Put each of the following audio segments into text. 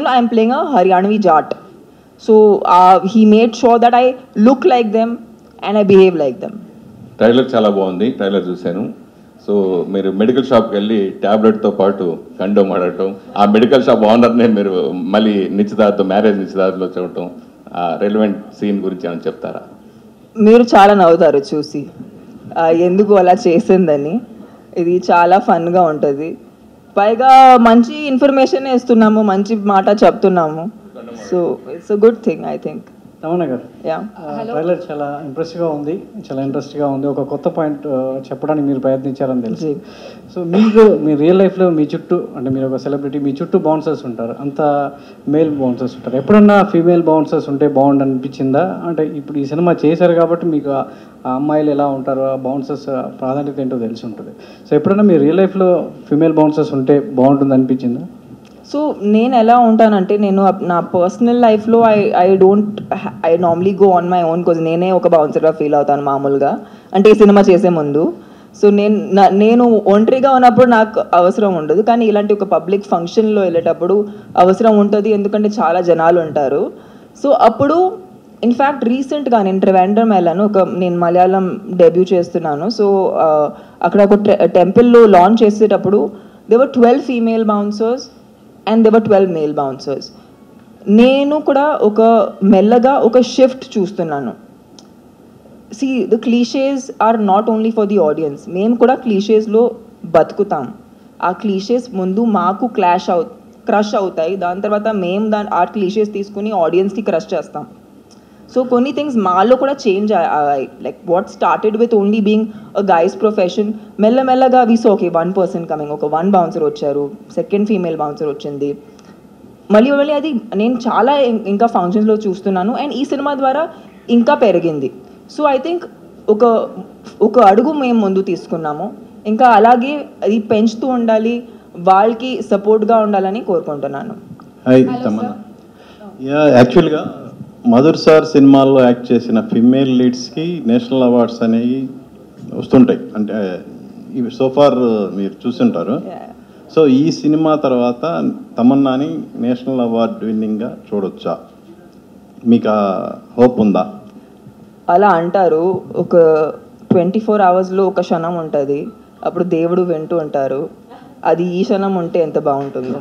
అందులో I am playing a Haryanvi Jat so he made sure that I look like them and I behave like them trailer చాలా బాగుంది trailer చూశాను so మీరు medical షాప్కి వెళ్ళి ట్యాబ్లెట్తో పాటు కండోమ్ ఆడటం ఆ మెడికల్ షాప్ ఓనర్నే మీరు మళ్ళీ నిశ్చితార్థం మ్యారేజ్ నిశ్చితార్థంలో చూడటం ఆ రెలవెంట్ సీన్ గురించి ఏమైనా చెప్తారా మీరు చాలా నవ్వుతారు చూసి ఆ, ఎందుకు అలా చేసిందని ఇది చాలా ఫన్గా ఉంటుంది పైగా మంచి ఇన్ఫర్మేషన్ ఇస్తున్నాము మంచి మాట చెప్తున్నాము so it's a good thing I think Ramana గారు యా ట్రైలర్ చాలా ఇంప్రెస్గా ఉంది చాలా ఇంట్రెస్ట్గా ఉంది ఒక కొత్త పాయింట్ చెప్పడానికి మీరు ప్రయత్నించారని తెలుసు జీ. సో మీకు మీ రియల్ లైఫ్లో మీ చుట్టూ అంటే మీరు ఒక సెలబ్రిటీ మీ చుట్టూ బౌన్సర్స్ ఉంటారు అంత మేల్ బౌన్సర్స్ ఉంటారు ఎప్పుడన్నా ఫీమేల్ బౌన్సర్స్ ఉంటే బాగుండు అనిపించిందా అంటే ఇప్పుడు ఈ సినిమా చేశారు కాబట్టి మీకు ఆ ఆ అమ్మాయిలు ఎలా ఉంటారో ఆ బౌన్సర్స్ ప్రాధాన్యత ఏంటో తెలిసి ఉంటుంది సో ఎప్పుడన్నా మీ రియల్ లైఫ్లో ఫీమేల్ బౌన్సర్స్ ఉంటే బాగుంటుంది అనిపించిందా సో నేను ఎలా ఉంటానంటే నేను అప్- నా పర్సనల్ లైఫ్లో I I don't I normally go on my own cause నేనే ఒక బౌన్సర్గా ఫీల్ అవుతాను మామూలుగా అంటే ఈ సినిమా చేసే ముందు సో నేను నా- నేను ఒంటరిగా ఉన్నప్పుడు నాకు అవసరం ఉండదు కానీ ఇలాంటి ఒక పబ్లిక్ ఫంక్షన్లో వెళ్ళేటప్పుడు అవసరం ఉంటుంది ఎందుకంటే చాలా జనాలు ఉంటారు సో అప్పుడు ఇన్ఫ్యాక్ట్ రీసెంట్గా నేను ట్రివాండ్రం వెళ్ళాను ఒక నేను మలయాళం డెబ్యూ చేస్తున్నాను సో అక్కడ ఒక టెంపుల్లో లాంచ్ చేసేటప్పుడు there were twelve female bouncers and there were twelve male bouncers నేను కూడా ఒక మెల్లగా ఒక షిఫ్ట్ చూస్తున్నాను see the cliches are not only for the audience మేము కూడా క్లీషేస్లో బతుకుతాం ఆ క్లీషేస్ ముందు మాకు క్లాష్ అవు క్రష్ అవుతాయి దాని తర్వాత మేము దాని ఆ క్లీషేస్ తీసుకుని ఆడియన్స్కి క్రష్ చేస్తాం సో కొన్ని థింగ్స్ మాలో కూడా చేంజ్ అయ్యాయి like what started with only being a guys profession మెల్లమెల్లగా వీస్ ఓకే వన్ పర్సన్ కమింగ్ ఒక వన్ బౌన్సర్ వచ్చారు సెకండ్ ఫీమేల్ బౌన్సర్ వచ్చింది మళ్ళీ మళ్ళీ అది నేను చాలా ఇం- ఇంకా ఫంక్షన్స్లో చూస్తున్నాను అండ్ ఈ సినిమా ద్వారా ఇంకా పెరిగింది సో ఐ థింక్ ఒక ఒక అడుగు మేము ముందు తీసుకున్నాము ఇంకా అలాగే అది పెంచుతూ ఉండాలి వాళ్ళకి సపోర్ట్గా ఉండాలని కోరుకుంటున్నాను హాయ్ తమన్నా యా యాక్చువల్గా మధుర్ సార్ సినిమాల్లో యాక్ట్ చేసిన ఫిమేల్ లీడ్స్కి నేషనల్ అవార్డ్స్ అనేవి వస్తుంటాయి అంటే ఇవి సోఫార్ మీరు చూసుంటారు Yeah. సో ఈ సినిమా తర్వాత తమన్నాని నేషనల్ అవార్డ్ విన్నింగ్గా చూడొచ్చా మీకు ఆ హోప్ ఉందా అలా అంటారు ఒక ట్వంటీ ఫోర్ అవర్స్లో ఒక క్షణం ఉంటుంది అప్పుడు దేవుడు వింటూ ఉంటారు అది ఈ క్షణం ఉంటే ఎంత బాగుంటుందో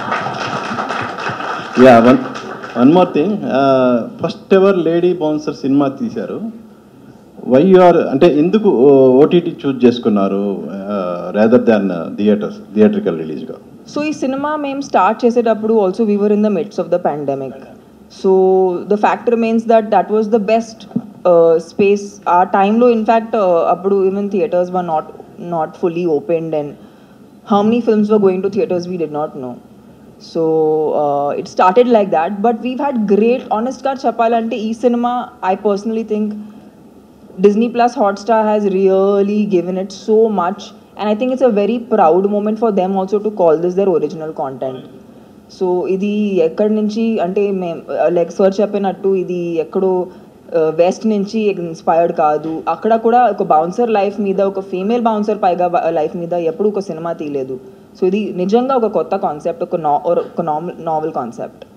yeah one one more thing first ever lady bouncer సినిమా తీశారు వై ఆర్ అంటే ఎందుకు ఓటీటీ చూజ్ చేసుకున్నారు రేదర్ దాన్ థియేటర్స్ థియేట్రికల్ రిలీజ్గా సో ఈ సినిమా మేము స్టార్ట్ చేసేటప్పుడు also we were in the mids of the pandemic so the fact remains that that was the best space ఆ టైంలో ఇన్ఫ్యాక్ట్ అప్పుడు even theatres were not not fully opened and how many films were going to theatres we did not know so it started like that but we had great ఆనెస్ట్గా చెప్పాలంటే ఈ సినిమా I personally think Disney Plus Hotstar has really given it so much, and I think it's a very proud moment for them also to call this their original content. So ఇది ఎక్కడి నుంచి అంటే మేము like sir చెప్పినట్టు ఇది ఎక్కడో west నుంచి inspired కాదు అక్కడ కూడా ఒక బౌన్సర్ లైఫ్ మీద ఒక ఫీమేల్ బౌన్సర్ పైగా లైఫ్ మీద ఎప్పుడు ఒక సినిమా తీయలేదు సో ఇది నిజంగా ఒక కొత్త కాన్సెప్ట్ ఒక నా ఒక నావల్ కాన్సెప్ట్